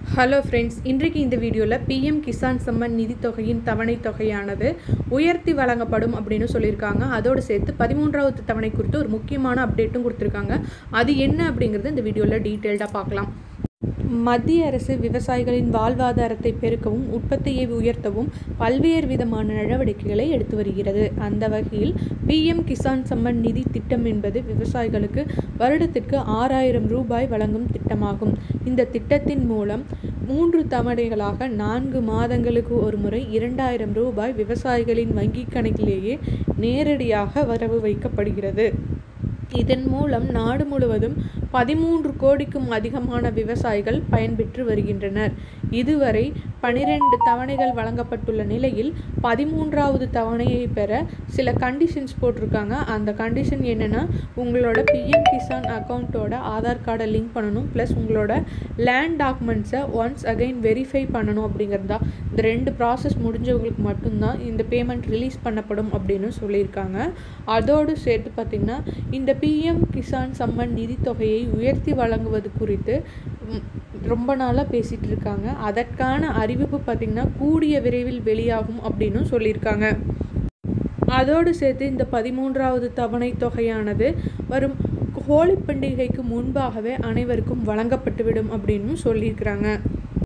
hello friends இன்றைக்கு இந்த வீடியோவில் பிஎம் கிசான் சம்மன் நிதித் தொகையின் தவணை தொகையானது உயர்த்தி வழங்கப்படும் அப்படின்னு சொல்லியிருக்காங்க அதோடு சேர்த்து பதிமூன்றாவது தவணை குறித்து ஒரு முக்கியமான அப்டேட்டும் கொடுத்துருக்காங்க அது என்ன அப்படிங்கிறது இந்த வீடியோவில் டீட்டெயில்டாக பார்க்கலாம் மத்திய அரசு விவசாயிகளின் வாழ்வாதாரத்தை பெருக்கவும் உற்பத்தியை உயர்த்தவும் பல்வேறு விதமான நடவடிக்கைகளை எடுத்து வருகிறது அந்த வகையில் பிஎம் கிசான் சம்மன் நிதி திட்டம் என்பது விவசாயிகளுக்கு வருடத்திற்கு ஆறாயிரம் ரூபாய் வழங்கும் திட்டமாகும் இந்த திட்டத்தின் மூலம் மூன்று தவணைகளாக நான்கு மாதங்களுக்கு ஒரு முறை இரண்டாயிரம் ரூபாய் விவசாயிகளின் வங்கிக் கணக்கிலேயே நேரடியாக வரவு வைக்கப்படுகிறது இதன் மூலம் நாடு முழுவதும் பதிமூன்று கோடிக்கும் அதிகமான விவசாயிகள் பயன்பெற்று வருகின்றனர் இதுவரை பனிரெண்டு தவணைகள் வழங்கப்பட்டுள்ள நிலையில் பதிமூன்றாவது தவணையை பெற சில கண்டிஷன்ஸ் போட்டிருக்காங்க அந்த கண்டிஷன் என்னென்னா உங்களோட பிஎம் கிசான் அக்கௌண்ட்டோட ஆதார் கார்டை லிங்க் பண்ணணும் ப்ளஸ் உங்களோட லேண்ட் டாக்குமெண்ட்ஸை ஒன்ஸ் அகைன் வெரிஃபை பண்ணணும் அப்படிங்கிறது தான் இந்த ரெண்டு ப்ராசஸ் முடிஞ்சவங்களுக்கு மட்டும்தான் இந்த பேமெண்ட் ரிலீஸ் பண்ணப்படும் அப்படின்னு சொல்லியிருக்காங்க அதோடு சேர்த்து பார்த்திங்கன்னா இந்த பிஎம் கிசான் சம்மன் நிதி தொகையை உயர்த்தி வழங்குவது குறித்து ரொம்ப நாளாக பேசிகிட்டு இருக்காங்க அதற்கான அறிவிப்பு பார்த்திங்கன்னா கூடிய விரைவில் வெளியாகும் அப்படின்னு சொல்லியிருக்காங்க அதோடு சேர்த்து இந்த பதிமூன்றாவது தவணை தொகையானது வரும் ஹோலி பண்டிகைக்கு முன்பாகவே அனைவருக்கும் வழங்கப்பட்டுவிடும் அப்படின்னு சொல்லியிருக்கிறாங்க